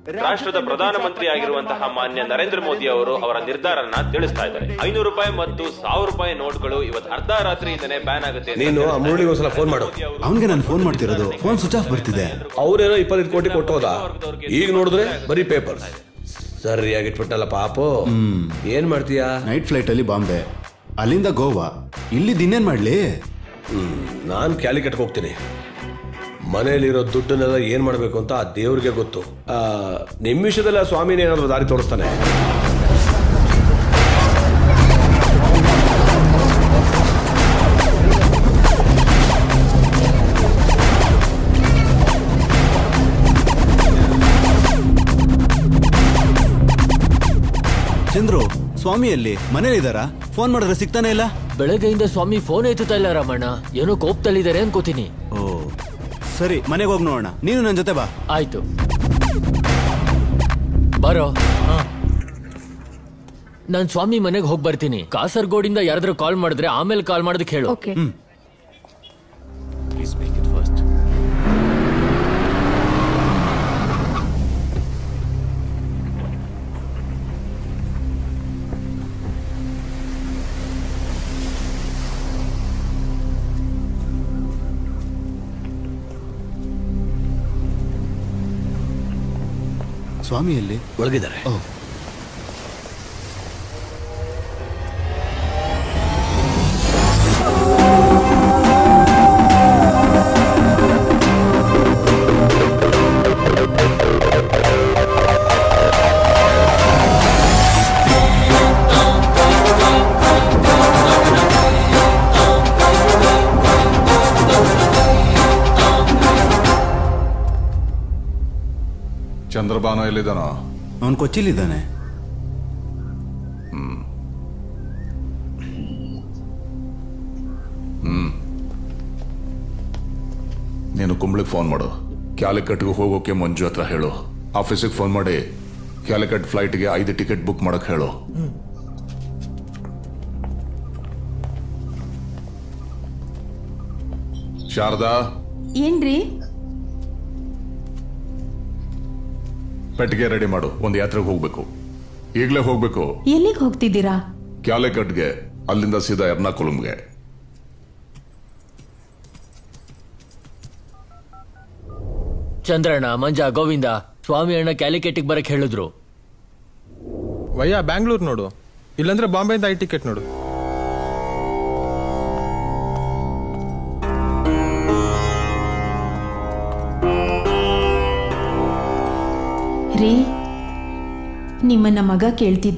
ರಾಷ್ಟ್ರದ ಪ್ರಧಾನಮಂತ್ರಿ ಆಗಿರುವಂತಹ ಮಾನ್ಯ ನರೇಂದ್ರ ಮೋದಿ ಅವರು ಅವರ ನಿರ್ಧಾರನ ತಿಳಿಸ್ತಾ ಇದ್ದಾರೆ ಐನೂರು ರೂಪಾಯಿ ಮತ್ತು ಸಾವಿರ ರೂಪಾಯಿ ನೋಟ್ಗಳು ಇವತ್ತು ಅರ್ಧ ರಾತ್ರಿಯಿಂದನೇ ಬ್ಯಾನ್ ಆಗುತ್ತೆ ಅಂತ ನೀನು ಆ ಮುರಳಿಗೆ ಒಂದ್ಸಲ ಫೋನ್ ಮಾಡು ಅವನ್ಗೆ ನಾನು ಫೋನ್ ಮಾಡ್ತಿರೋದು ಫೋನ್ ಸ್ವಿಚ್ ಆಫ್ ಬರ್ತಿದೆ ಅವ್ರೇನೋ ಇಪ್ಪತ್ತೈದು ಕೋಟಿ ಕೊಟ್ಟೋದ ಈಗ ನೋಡಿದ್ರೆ ಬರೀ ಪೇಪರ್ ಸರಿಯಾಗಿ ಇಟ್ಬಿಟ್ಟಲ್ಲ ಪಾಪು ಏನ್ ಮಾಡ್ತೀಯಾ ನೈಟ್ ಫ್ಲೈಟ್ ಅಲ್ಲಿ ಬಾಂಬೆ ಅಲ್ಲಿಂದ ಗೋವಾ ಇಲ್ಲಿ ಇನ್ನೇನ್ ಮಾಡ್ಲಿ ನಾನು ಕ್ಯಾಲಿಕಟ್ಗೆ ಹೋಗ್ತೀನಿ ಮನೆಯಲ್ಲಿರೋ ದುಡ್ಡನ್ನೆಲ್ಲ ಏನ್ ಮಾಡ್ಬೇಕು ಅಂತ ಆ ದೇವ್ರಿಗೆ ಗೊತ್ತು ಆ, ನಿಮ್ ವಿಷಯದಲ್ಲಿ ಆ ಸ್ವಾಮಿನ ಏನಾದ್ರು ದಾರಿ ತೋರಿಸ್ತಾನೆ ಚಂದ್ರು ಸ್ವಾಮಿಯಲ್ಲಿ ಮನೇಲಿದ್ದಾರಾ ಫೋನ್ ಮಾಡಿದ್ರೆ ಸಿಗ್ತಾನೆ ಇಲ್ಲ ಬೆಳಗ್ಗೆಯಿಂದ ಸ್ವಾಮಿ ಫೋನ್ ಎತ್ತುತ್ತಾ ಇಲ್ಲ ರಾಮಣ್ಣ ಏನೋ ಕೋಪದಲ್ಲಿದ್ದಾರೆ ಅನ್ಕೋತೀನಿ ಓ ಸರಿ ಮನೆಗೆ ಹೋಗಿ ನೋಡೋಣ ನೀನು ನನ್ನ ಜೊತೆ ಬಾ ಆಯ್ತು ಬರೋ ನಾನ್ ಸ್ವಾಮಿ ಮನೆಗೆ ಹೋಗಿ ಬರ್ತೀನಿ ಕಾಸರ್ಗೋಡಿಂದ ಯಾರಾದ್ರೂ ಕಾಲ್ ಮಾಡಿದ್ರೆ ಆಮೇಲೆ ಕಾಲ್ ಮಾಡೋದಕ್ಕೆ ಹೇಳು ಓಕೆ ಸ್ವಾಮಿಯಲ್ಲಿ ಒಳಗಿದ್ದಾರೆ ಓ ಚಂದ್ರಬಾನು ಎಲ್ಲಿದ್ದಾನೋ ಅವನು ಕೊಚ್ಚಿಲಿದ್ದಾನೆ ನೀನು ಕುಂಬ್ಳಿಗೆ ಫೋನ್ ಮಾಡು ಕ್ಯಾಲಿಕಟ್ಗೆ ಹೋಗೋಕೆ ಮಂಜು ಹತ್ರ ಹೇಳು ಆಫೀಸಿಗೆ ಫೋನ್ ಮಾಡಿ ಕ್ಯಾಲಿಕಟ್ ಫ್ಲೈಟ್ಗೆ ಐದು ಟಿಕೆಟ್ ಬುಕ್ ಮಾಡಕ್ ಹೇಳು ಶಾರದಾ ಏನ್ರಿ ಪೆಟ್ಟಿಗೆ ರೆಡಿ ಮಾಡು ಒಂದು ಯಾತ್ರೆಗೆ ಹೋಗ್ಬೇಕು ಈಗಲೇ ಹೋಗ್ಬೇಕು ಎಲ್ಲಿಗೆ ಹೋಗ್ತಿದ್ದೀರಾ ಕ್ಯಾಲಿಕಟ್ಗೆ ಅಲ್ಲಿಂದ ಸೀದಾ ಎರ್ನಾಕುಲಂಗೆ ಚಂದ್ರಣ್ಣ ಮಂಜ ಗೋವಿಂದ ಸ್ವಾಮಿ ಅಣ್ಣ ಕ್ಯಾಲಿಕೆಟಿಗೆ ಬರಕ್ ಹೇಳಿದ್ರು ವಯ್ಯ ಬ್ಯಾಂಗ್ಳೂರ್ ನೋಡು ಇಲ್ಲಾಂದ್ರೆ ಬಾಂಬೆಯಿಂದ ಐ ಟಿಕೆಟ್ ನೋಡು ರೀ ನಿಮ್ಮನ್ನ ಮಗ ಕೇಳ್ತಿದ್ದ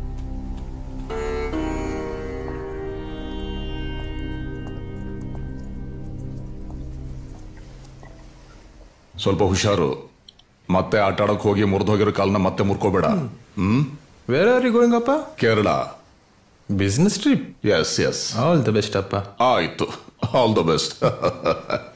ಸ್ವಲ್ಪ ಹುಷಾರು ಮತ್ತೆ ಆಟ ಆಡಕ್ ಹೋಗಿ ಮುರಿದೋಗಿರೋ ಕಾಲ್ನ ಮತ್ತೆ ಮುರ್ಕೋಬೇಡ hmm where are you going ಅಪ್ಪ Kerala business trip yes yes all the best ಅಪ್ಪ ಆಯ್ತು ಆಲ್ ದ ಬೆಸ್ಟ್